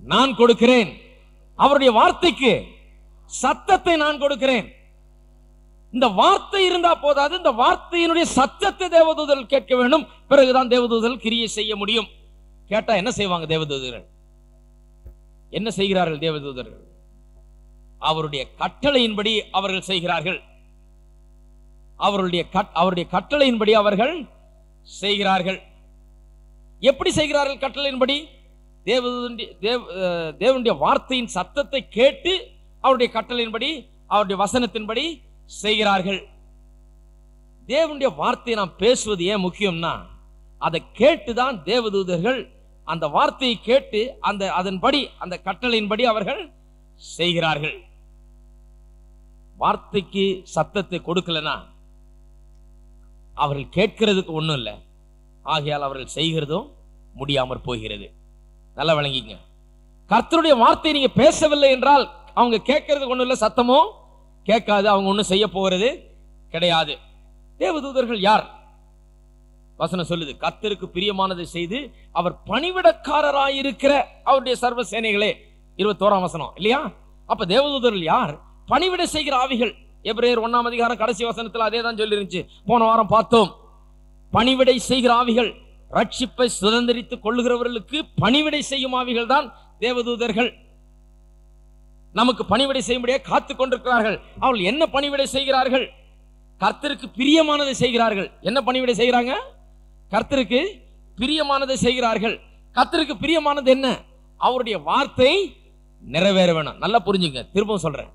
நான் கொடுக்கிறேன் அவருடைய வார்த்தைக்கு சத்தத்தை நான் கொடுக்கிறேன் இந்த வார்த்தை இருந்தா போதாது இந்த வார்த்தையினுடைய சத்தத்தை தேவதூதர்கள் கேட்க வேண்டும் பிறகுதான் தேவதூதர்கள் கிரியை செய்ய முடியும் கேட்டா என்ன செய்வாங்க தேவதூதர்கள் என்ன செய்கிறார்கள் தேவதூதர்கள் அவருடைய கட்டளையின்படி அவர்கள் செய்கிறார்கள் அவருடைய கட்- அவருடைய கட்டளையின்படி அவர்கள் செய்கிறார்கள் எப்படி செய்கிறார்கள் கட்டளையின்படி தேவதூதனுடைய தேவ அஹ் தேவனுடைய வார்த்தையின் சத்தத்தை கேட்டு அவருடைய கட்டளையின்படி அவருடைய வசனத்தின்படி செய்கிறார்கள் தேவனுடைய வார்த்தையை நாம் பேசுவது ஏன் முக்கியம்னா அதை கேட்டுதான் தேவதூதர்கள் அந்த வார்த்தையை கேட்டு அந்த அதன்படி அந்த கட்டளையின்படி அவர்கள் செய்கிறார்கள் வார்த்தைக்கு சத்தத்தை கொடுக்கலனா அவர்கள் கேட்கிறதுக்கு ஒண்ணும் இல்லை ஆகையால் அவர்கள் செய்கிறதும் முடியாமற் போகிறது நல்லா விளங்கிங்க கர்த்தருடைய வார்த்தை நீங்க பேசவில்லை என்றால் அவங்க கேட்கறதுக்கு ஒண்ணும் இல்லை சத்தமும் கேட்காது அவங்க ஒண்ணும் செய்ய போகிறது கிடையாது தேவதூதர்கள் யார் வசனம் சொல்லுது கர்த்தருக்கு பிரியமானதை செய்து அவர் பணிவிடக்காரராயிருக்கிற அவருடைய சர்வ சேனைகளே இருபத்தோராம் வசனம் இல்லையா அப்ப தேவதூதர்கள் யார் பணிவிடை செய்கிற ஆவிகள் எபிரேயர் ஒண்ணாம் அதிகாரம் கடைசி வசனத்துல அதே தான் சொல்லி இருந்துச்சு போன வாரம் பார்த்தோம் பணிவிடை செய்கிற ஆவிகள் ரட்சிப்பை சுதந்திரித்துக் கொள்ளுகிறவர்களுக்கு பணிவிடை செய்யும் ஆவிகள் தான் தேவதூதர்கள் நமக்கு பணிவிடை செய்யும்படியே காத்துக் கொண்டிருக்கிறார்கள் அவர்கள் என்ன பணிவிடை செய்கிறார்கள் கர்த்தருக்கு பிரியமானதை செய்கிறார்கள் என்ன பணிவிடை செய்கிறாங்க கர்த்தருக்கு பிரியமானதை செய்கிறார்கள் கர்த்தருக்கு பிரியமானது என்ன அவருடைய வார்த்தை நிறைவேற வேணும் நல்லா புரிஞ்சுங்க திரும்பவும் சொல்றேன்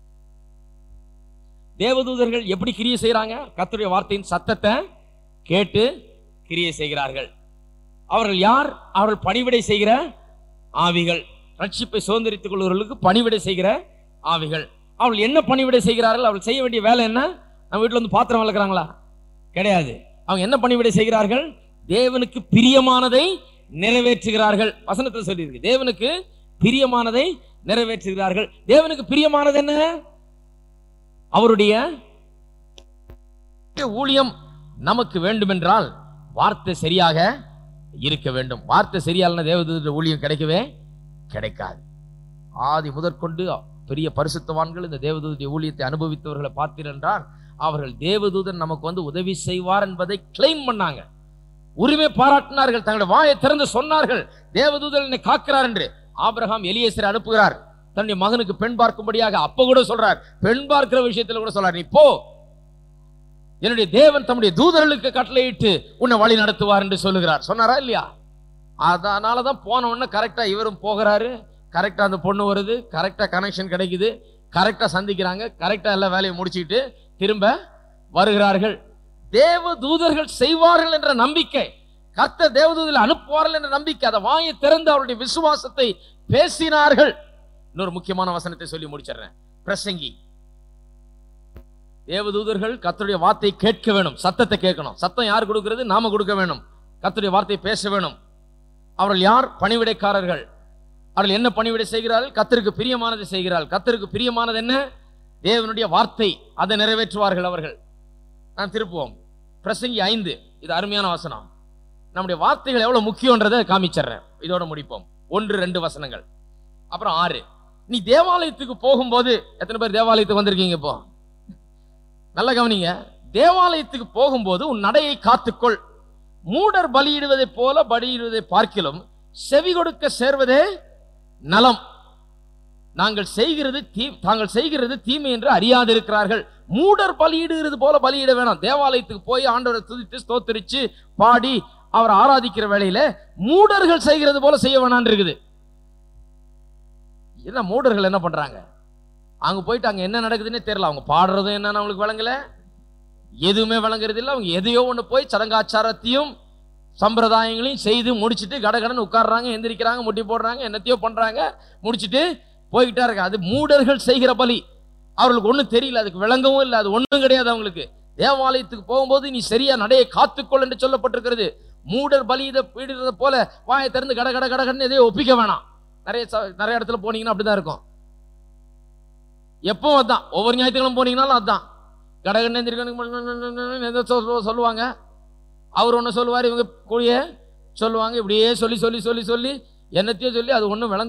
தேவதூதர்கள் எப்படி கிரியை செய்றாங்க கர்த்தருடைய வார்த்தையின் சத்தத்தை கேட்டு கிரியை செய்கிறார்கள் அவர்கள் யார் அவர்கள் பணிவிடை செய்கிற ஆவிகள் ரட்சிப்பை சுதந்திரித்துக் கொள்வர்களுக்கு பணிவிடை செய்கிற ஆவிகள் அவர்கள் என்ன பணிவிடை செய்கிறார்கள் அவர்கள் செய்ய வேண்டிய வேலை என்ன நம்ம வீட்டில் வந்து பாத்திரம் வளர்க்குறாங்களா கிடையாது அவங்க என்ன பணிவிடை செய்கிறார்கள் தேவனுக்கு பிரியமானதை நிறைவேற்றுகிறார்கள் வசனத்தில் சொல்லியிருக்கு தேவனுக்கு பிரியமானதை நிறைவேற்றுகிறார்கள் தேவனுக்கு பிரியமானது என்ன அவருடைய ஊழியம் நமக்கு வேண்டுமென்றால் வார்த்தை சரியாக இருக்க வேண்டும் வார்த்தை சரியாலன தேவதூதர் ஊழியம் கிடைக்கவே கிடைக்காது ஆதி முதற்கொண்டு பெரிய பரிசுத்தவான்கள் இந்த தேவதூதருடைய ஊழியத்தை அனுபவித்தவர்களை பார்த்தீர்கள் என்றால் அவர்கள் தேவதூதன் நமக்கு வந்து உதவி செய்வார் என்பதை கிளைம் பண்ணாங்க உரிமை பாராட்டினார்கள் தங்களுடைய வாயை திறந்து சொன்னார்கள் தேவதூதன் என்னை காக்கிறார் என்று ஆபிரகாம் எலியேசரை அனுப்புகிறார் தன்னுடைய மகனுக்கு பெண் பார்க்கும்படியாக அப்ப கூட சொல்றார் பெண் பார்க்கிற விஷயத்துல கூட சொல்றார் நீ போ என்னுடைய தேவன் தம்முடைய தூதர்களுக்கு கட்டளையிட்டு உன்னை வழி நடத்துவார் என்று சொல்லுகிறார் சொன்னாரா இல்லையா அதனால தான் போன உடனே கரெக்டா இவரும் போகிறாரு கரெக்டா அந்த பொண்ணு வருது கரெக்டா கனெக்ஷன் கிடைக்குது கரெக்டா சந்திக்கிறாங்க கரெக்டா எல்லா வேலையும் முடிச்சிட்டு திரும்ப வருகிறார்கள் தேவ தூதர்கள் செய்வார்கள் என்ற நம்பிக்கை கர்த்தர் தேவதூதர்கள் அனுப்புவார்கள் என்ற நம்பிக்கை அதை வாயை திறந்து அவருடைய விசுவாசத்தை பேசினார்கள் இன்னொரு முக்கியமான வசனத்தை சொல்லி முடிச்சிடுறேன் பிரசங்கி தேவதூதர்கள் கர்த்தருடைய வார்த்தை கேட்க வேணும் சத்தத்தை கேட்கணும் சத்தம் யார் கொடுக்கிறது நாம கொடுக்க வேணும் கர்த்தருடைய வார்த்தை பேச வேணும் அவர்கள் யார் பணிவிடைக்காரர்கள் அவர்கள் என்ன பணிவிடை செய்கிறார்கள் கர்த்தருக்கு பிரியமானதை செய்கிறார்கள் கர்த்தருக்கு பிரியமானது என்ன தேவனுடைய வார்த்தை அதை நிறைவேற்றுவார்கள் அவர்கள் நான் திருப்புவோம் பிரசங்கி ஐந்து இது அருமையான வசனம் நம்முடைய வார்த்தைகள் எவ்வளவு முக்கியன்றதை காமிச்சிடுறேன் இதோட முடிப்போம் ஒன்று ரெண்டு வசனங்கள் அப்புறம் ஆறு நீ தேவாலயத்துக்கு போகும்போது எத்தனை பேர் தேவாலயத்துக்கு வந்திருக்கீங்க இப்போ நல்லா கவனிங்க தேவாலயத்துக்கு போகும்போது உன் நடையை காத்துக்கொள் மூடர் பலியிடுவதைப் போல பலியிடுவதை பார்க்கிலும் செவி கொடுக்க சேர்வதே நலம் நாங்கள் செய்கிறது தீ தாங்கள் செய்கிறது தீமை என்று அறியாதிருக்கிறார்கள் மூடர் பலியிடுகிறது போல பலியிட வேணாம் தேவாலயத்துக்கு போய் ஆண்டவரை துதித்து ஸ்தோத்திரிச்சு பாடி அவர் ஆராதிக்கிற வேளையில மூடர்கள் செய்கிறது போல செய்ய வேணான்னு இருக்குது என்ன மூடர்கள் என்ன பண்றாங்க அங்க போயிட்டு அங்க என்ன நடக்குதுன்னே தெரியல அவங்க பாடுறதும் என்னன்னு அவங்களுக்கு விளங்கல எதுவுமே விளங்குறது இல்லை அவங்க எதையோ ஒண்ணு போய் சடங்காச்சாரத்தையும் சம்பிரதாயங்களையும் செய்து முடிச்சிட்டு கடகடன்னு உட்கார்றாங்க எந்திரிக்கிறாங்க முட்டி போடுறாங்க என்னத்தையோ பண்றாங்க முடிச்சிட்டு போய்கிட்டா இருக்க அது மூடர்கள் செய்கிற பலி அவர்களுக்கு ஒண்ணும் தெரியல அதுக்கு விளங்கவும் இல்லை அது ஒண்ணும் கிடையாது அவங்களுக்கு தேவாலயத்துக்கு போகும்போது நீ சரியா நடையை காத்துக்கொள் என்று சொல்லப்பட்டிருக்கிறது மூடர் பலியிட பீடுறத போல வாயை திறந்து கட கட கடகடன்னு எதையோ ஒப்பிக்க வேணாம் நிறைய ச- நிறைய இடத்துல போனீங்கன்னா அப்படிதான் இருக்கும் எப்பவும் அதான் ஒவ்வொரு ஞாயிற்றுக்கிழமை போனீங்கனாலும் அதான் கடகடன்னு எந்திரிக்கணும் ஏதோ சொல்ல- சொல்லுவாங்க அவர் ஒன்று சொல்லுவார் இவங்க கூடிய சொல்லுவாங்க இப்படியே சொல்லி சொல்லி சொல்லி சொல்லி என்னத்தையோ சொல்லி அது ஒன்றும் விளங்க